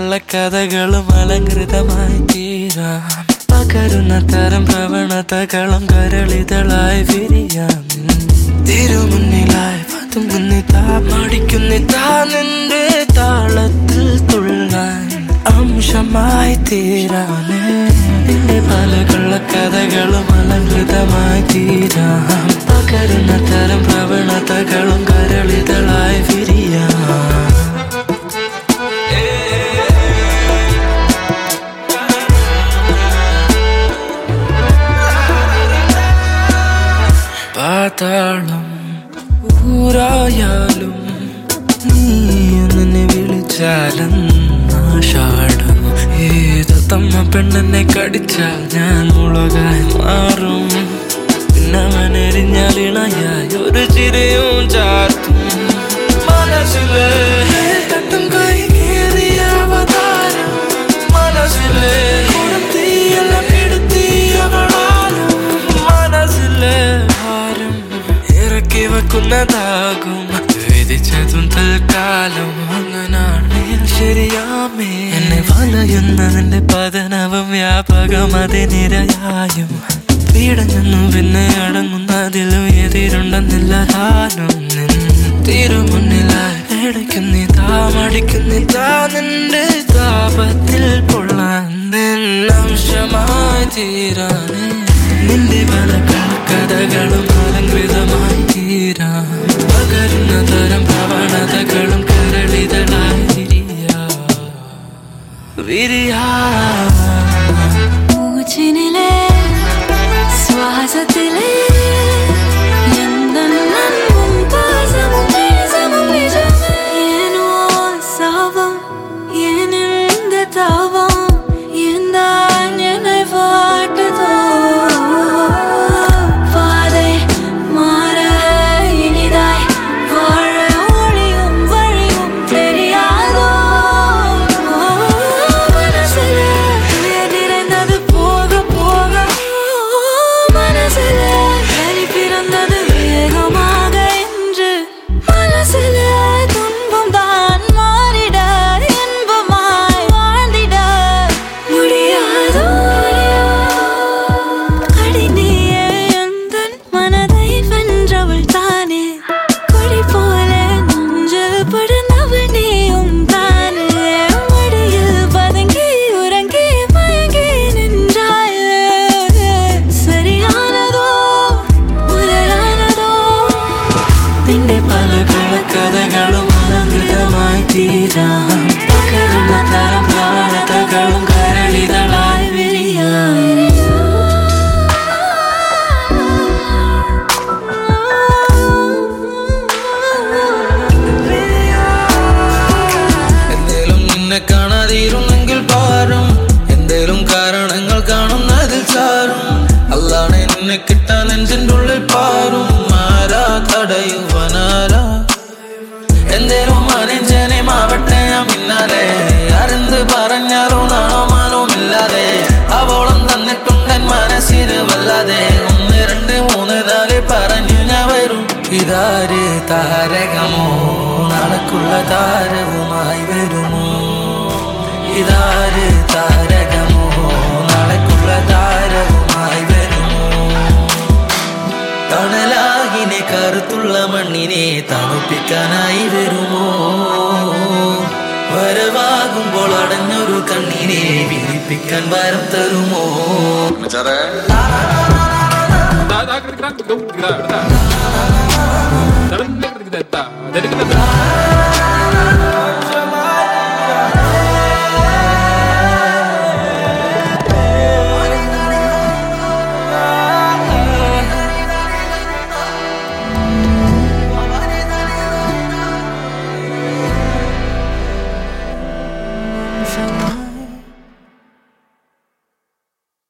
കള്ളക്കഥകളും അലങ്കൃതമായി തീരാം പകരുന്ന തരം പ്രവണതകളും കരളിതളായി വിരിയാം തിരുമുന്നിലായി പതുങ്ങുന്നിതാ മടിക്കുന്നിതാ നിന്റെ താളത്തിൽ തുള്ളാൻ അംശമായി തീരാനേ നിന്റെ പല കള്ളക്കഥകളും അലങ്കൃതമായി തീരാം പകരുന്ന തരം പ്രവണതകളും കരളിതളായി വിരിയാം പാതാളം ഊരായാലും നീ എന്നെ വിളിച്ചാലും ആഷാഢം ഏത് തമ്മ പെണ്ണെന്നെ കടിച്ചാൽ ഞാൻ മുളകായി മാറും പിന്നവനെറിഞ്ഞാൽ ഇണയായി ഒരു ചിരയും ചാർത്തും മനസ്സിലെ തട്ടും കൈ കേറിയ അവതാരം മനസ്സിലെ തീയെല്ലാം കെടുത്തിയവളാലും മനസ്സിലെ ഭാരം ഇറക്കി വെക്കുന്നതാകും വിധിച്ചതും തൽക്കാലം അങ്ങനാണെങ്കിൽ ശരിയാമേ എന്നെ വലയുന്നതിന്റെ പതനവും വ്യാപകം അതിനിരയായും പീഡഞ്ഞെന്നു പിന്നെ അടങ്ങുന്നതിലും എതിരുണ്ടെന്നില്ല താനും നിൻ തിരുമുന്നിലായി പേടിക്കുന്നിതാ മടിക്കുന്നിതാ നിന്റെ താപത്തിൽ പൊള്ളാൻ നിന്നംശമായി തീരാനേ നിന്റെ പല കഥകളും അലങ്കൃതമായി തീരാം പകരുന്ന തരം പ്രവണതകളും കരളിതളായി വിരിയാ വിരിയാ മൂച്ചിനിലെ ശ്വാസത്തിലെ എന്തന്നും പാസമും നേസമും നിജമേ. ஏனோ சாபம், ஏன் இந்த தாபம், ஏன் தான் என்னை வாட்டுதோ? பாதை மாற இனிதாய் வாழ ஒளியும் வழியும் தெரியாதோ மனசுல நிறைந்தது போக போக மனசுல வலி பிறந்தது வேகமாக என்று மனசுல துன்பம் தான் மாறிட இன்பமாய் வாழ்ந்திட முடியாதோ அடி நீயே எந்தன் மனதை வென்றவள் தானே கொடி போல நெஞ்சில் படுந்தவள் நீயும் தானே மடியில் பதுங்கி உறங்கி மயங்கி நின்றாயே சரியானதோ മുതലാണതോ നിന്റെ പല കഥകളും അലങ്കൃതമായി തീരാം പകരുന്ന തരം പ്രാണതകളും കരളിതളായി വിരിയാം എന്തേലും നിന്നെ കാണാതിരുന്നെങ്കിൽ പാരും എന്തേലും കാരണങ്ങൾ കാണുന്നതിൽ ചാരും അല്ലാണ് നിന്നെ കിട്ടാൻ നെഞ്ചിൻ്റെ ഉള്ളിൽ പാരും ആരാ തടയുവനാരാ എന്തേലും അനുജനമാവട്ടെ ഞാൻ പിന്നാലെ അരെന്ത് പറഞ്ഞാലും നാണോ മാനോ ഇല്ലാതെ അവോളം തന്നിട്ടുണ്ടൻ മനസ്സിന് വല്ലാതെ ഒന്ന് രണ്ട് മൂന്ന് നാല് പറഞ്ഞു ഞാൻ വരും ഇതാര് താരകമോ നാളേക്കുള്ള താരവുമായി വരുമോ ഇതാര് താരകമോ നാളേക്കുള്ള താരവുമായി വരുമോ തണലാകിനെ കറുത്തുള്ള മണ്ണിനെ തണുപ്പിക്കാനായി വരുമോ വരവാകുമ്പോൾ അടഞ്ഞൊരു കണ്ണിനെ വിരിപ്പിക്കാൻ വരം തരുമോ Jadi kita